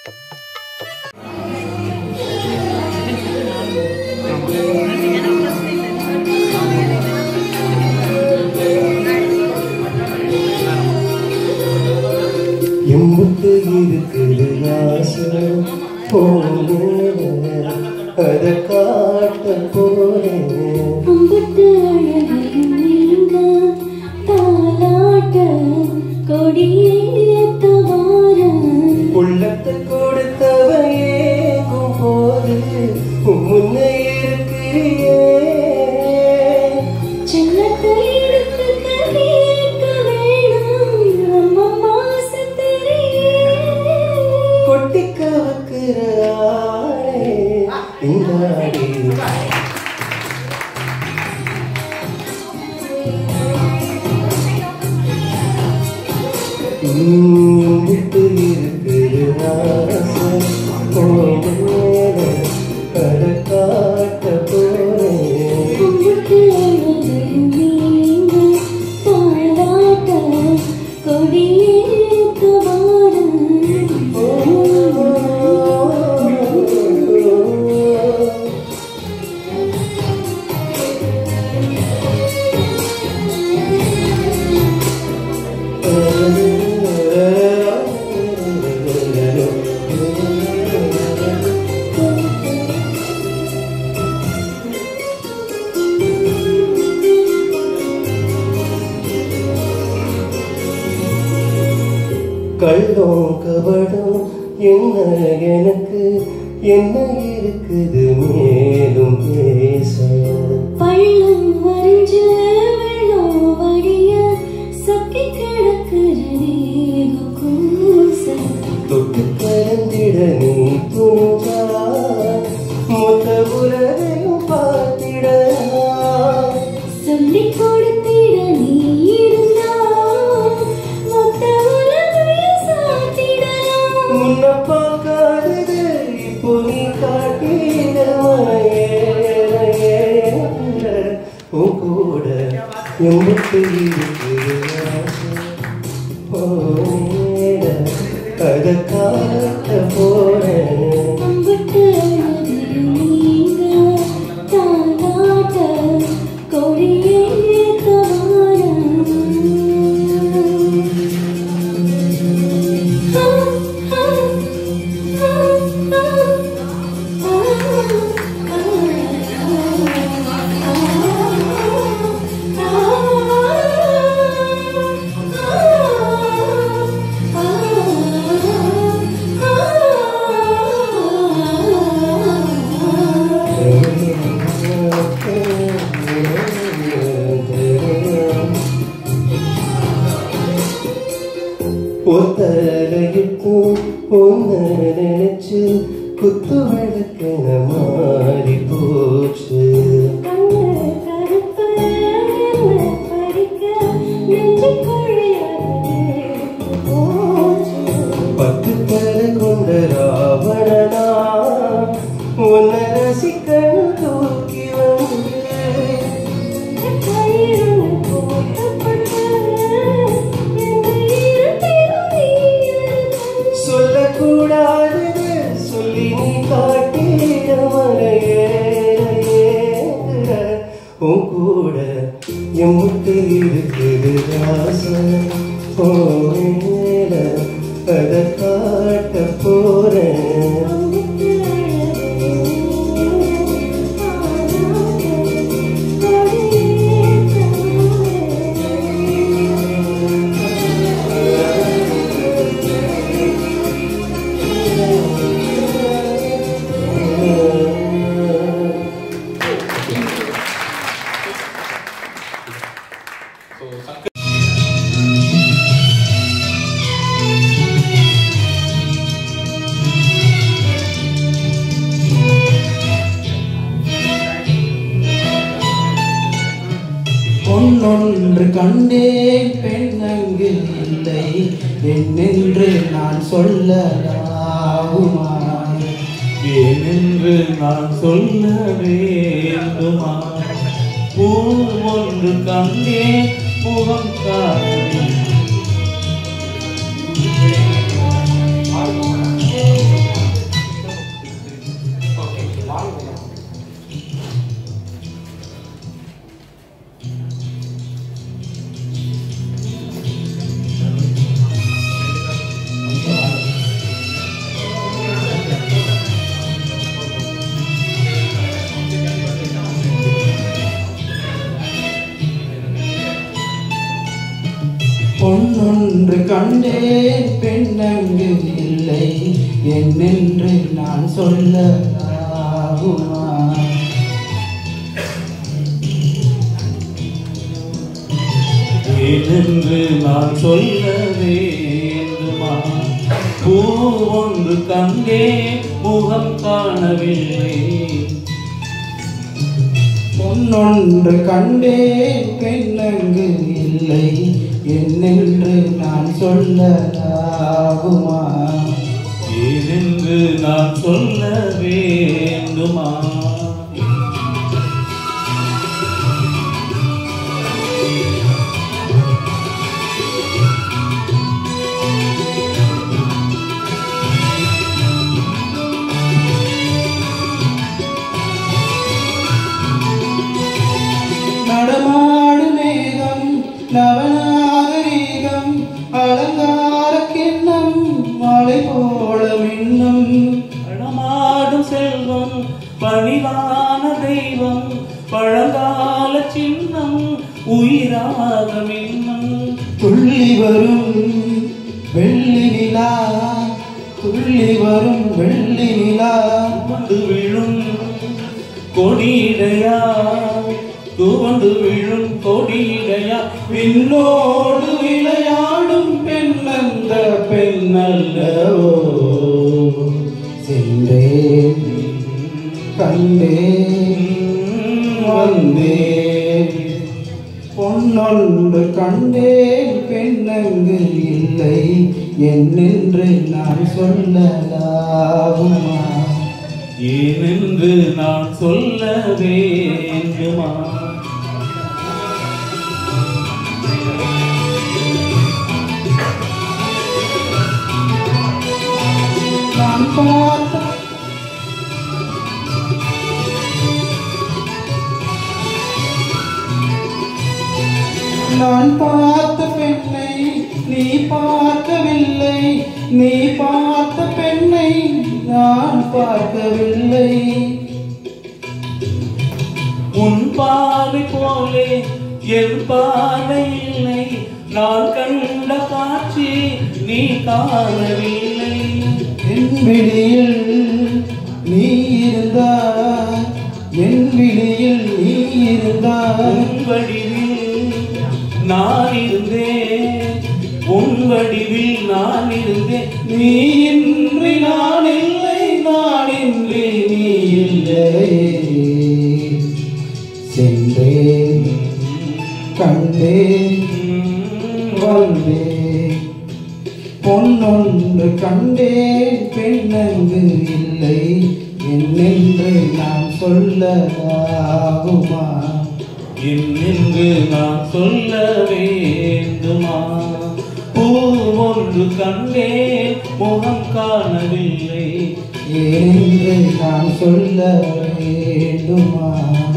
எம்புக்கு இருக்குது ஆசை போனேன் அதை காட்ட போனேன் அம்புட்டு அழகையும் நீங்க தாலாட்ட கொடியேத்த வாரம் உள்ளத்தை கொடுத்தவன் ஏகும் போது முன்னே இருக்கிறியே சின்னத்தை எடுத்து கேட்க வேணாம் நம்ம மாசத்திலேயே கொட்டிக்க வைக்கிற ஆளே இந்தாடி உம், விட்டு இருக்குது ஆசை போனேன் அதை காட்ட போனேன் அம்புட்டு அழகையும் நீங்க தாலாட்ட கொடியேத்த வாரம் கள்ளம் கபடம் என்ன எனக்கு என்ன இருக்குது மேலும் பேச பள்ளம் வரைஞ்ச வெள்ளம் வழிய சக்கி கிடக்குற தேகம் கூச தொட்டு கலந்திட நீ துணிஞ்சா மொத்த உலகையும் பார்த்திடலாம் சொல்லி கொடுத்திட நீ இருந்தா மொத்த உலகையும் சாத்திடலாம் முன்ன பார்க்காதது இப்போ நீ காட்டிட உன் கூட எம்புக்கு இருக்குது ஆசை. போனேட, அதை காட்ட போறேன் அம்புட்டு அழகையும் நீங்க தாலாட்ட கொடியேத்த வாரம் ஒத்தலையிட்டு ஒன்னு நினைச்சு குத்து விளக்கென மாறி போச்சு பத்து தலை கொண்ட ராவணனா உன்னை ரசிக்கணும் தூக்கி வந்து சொல்லக்கூடாதது சொல்லி நீ காட்டிட மலையேற உன் கூட எம்முட்டு இருக்குது ராசன் போனேல அதை காட்ட போறேன் பொன்னொன்று கண்டேன் பெண்ணங்கு இல்லை என்னென்று நான் சொல்லலாகுமா ஏனென்று நான் சொல்ல வேண்டுமா பூ ஒன்று கண்டே முகம் காட்டி பொன்னொன்று கண்டேன் பெண்ணங்கு இல்லை என்னென்று நான் சொல்ல ஆகுமா ஏனென்று நான் சொல்ல வேண்டுமா பூ ஒன்று கண்டே முகம் காணவில்லை பொன்னொன்று கண்டேன் பெண்ணங்கு இல்லை என்னென்று நான் சொல்ல ஆகுமா ஏனென்று நான் சொல்ல வேண்டுமா நடமாடு மேகம் நவநாகரீகம் அலங்கார கிண்ணம் மலை போல மின்னும் நடமாடும் செல்வம் பணிவான தெய்வம் பழங்கால சின்னம் உயிராக மின்னம் துள்ளி வரும் வெள்ளி நிலா துள்ளி வரும் வெள்ளி நிலா துவண்டு விழும் கொடியிடையா துவண்டு விழும் கொடியிடையா விண்ணோடு விளையாடும் பெண்ணந்த பெண்ணல்லவோ சென்றேன் கண்டேன் வந்தேன் பொன்னொன்று கண்டேன் பெண்ணங்கு இல்லை என்னென்று நான் சொல்லலாகுமா ஏனென்று நான் சொல்ல வேண்டுமா நான் பார்த்த நான் பார்த்த பெண்ணை நீ பார்க்கவில்லை நீ பார்த்த பெண்ணை நான் பார்க்கவில்லை உன் பார்வை போலே என் பார்வை இல்லை நான் கண்ட காட்சி நீ காணவில்லை என் விழியில் நீ இருந்தாய் என் விழியில் நீ இருந்தாய் உன் வடிவில் நான் இருந்தேன் உன் வடிவில் நான் இருந்தேன் நீ இன்றி நான் இல்லை நான் இன்றி நீ இல்லை சென்றேன் கண்டேன் வந்தேன் பொன்னொன்று கண்டேன் பெண்ணங்கு இல்லை என்னென்று நான் சொல்லலாகுமா என்னென்று நான் சொல்ல வேண்டுமா பூ ஒன்று கண்டே முகம் காணவில்லை ஏனென்று நான் சொல்ல வேண்டுமா